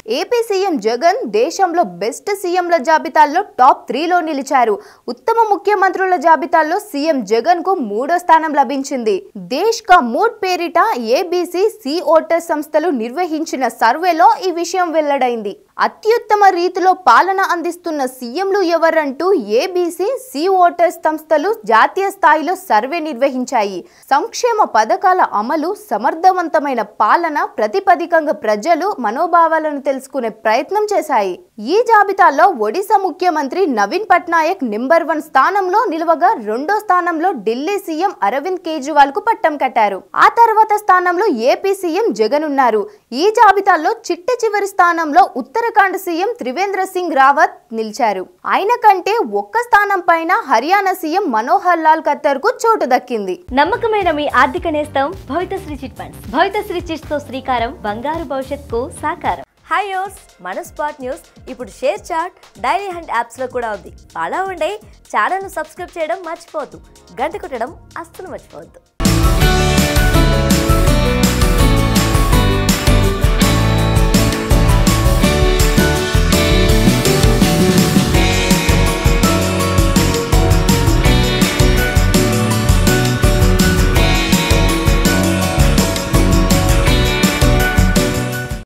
AP CM Jagan దేశంలో best సీఎంల జాబితాల్లో top త్రీలో నిలిచారు ఉత్తమ ముఖ్యమంత్రుల జాబితాల్లో సీఎం జగన్ కు మూడో స్థానం లభించింది దేశ్ కా మూడ్ పేరిట ఏబీసీ సి ఓటర్ సంస్థలు నిర్వహించిన సర్వేలో ఈ విషయం వెల్లడైంది అత్యుత్తమ రీతిలో పాలన అందిస్తున్న సీఎంలు ఎవరంటూ ఏబీసీ సి ఓటర్స్ సంస్థలు జాతీయ స్థాయిలో సర్వే నిర్వహించాయి సంక్షేమ పథకాల అమలు సమర్థవంతమైన పాలన ప్రతిపదికంగా ప్రజలు మనోభావాలను తెలుసుకునే ప్రయత్నం చేశాయి ఈ జాబితాలో ఒడిశా ముఖ్యమంత్రి నవీన్ పట్నాయక్ నెంబర్ వన్ స్థానంలో నిలవగా రెండో స్థానంలో ఢిల్లీ సీఎం అరవింద్ కేజ్రీవాల్ కు పట్టం కట్టారు ఆ తర్వాత స్థానంలో ఏపీ సీఎం జగన్ ఉన్నారు ఈ జాబితాలో చిట్ట చివరి స్థానంలో ఉత్తరాఖండ్ సీఎం త్రివేంద్ర సింగ్ రావత్ నిలిచారు ఆయన కంటే ఒక్క స్థానం పైన హర్యానా సీఎం మనోహర్ లాల్ ఖత్తర్ కు చోటు దక్కింది నమ్మకమైన మీ ఆర్థిక నేస్తం Bhavithasri chit funds Bhavithasri chits తో శ్రీకారం బంగారు భవిష్యత్తుకు సాకారం హాయ్ యోస్ మన స్పాట్ న్యూస్ ఇప్పుడు ShareChat Dailyhunt apps లో కూడా ఉంది ఫాలో అవ్వండి ఛానల్ ను సబ్స్క్రైబ్ చేయడం మర్చిపోవద్దు గంట కొట్టడం అస్సలు మర్చిపోవద్దు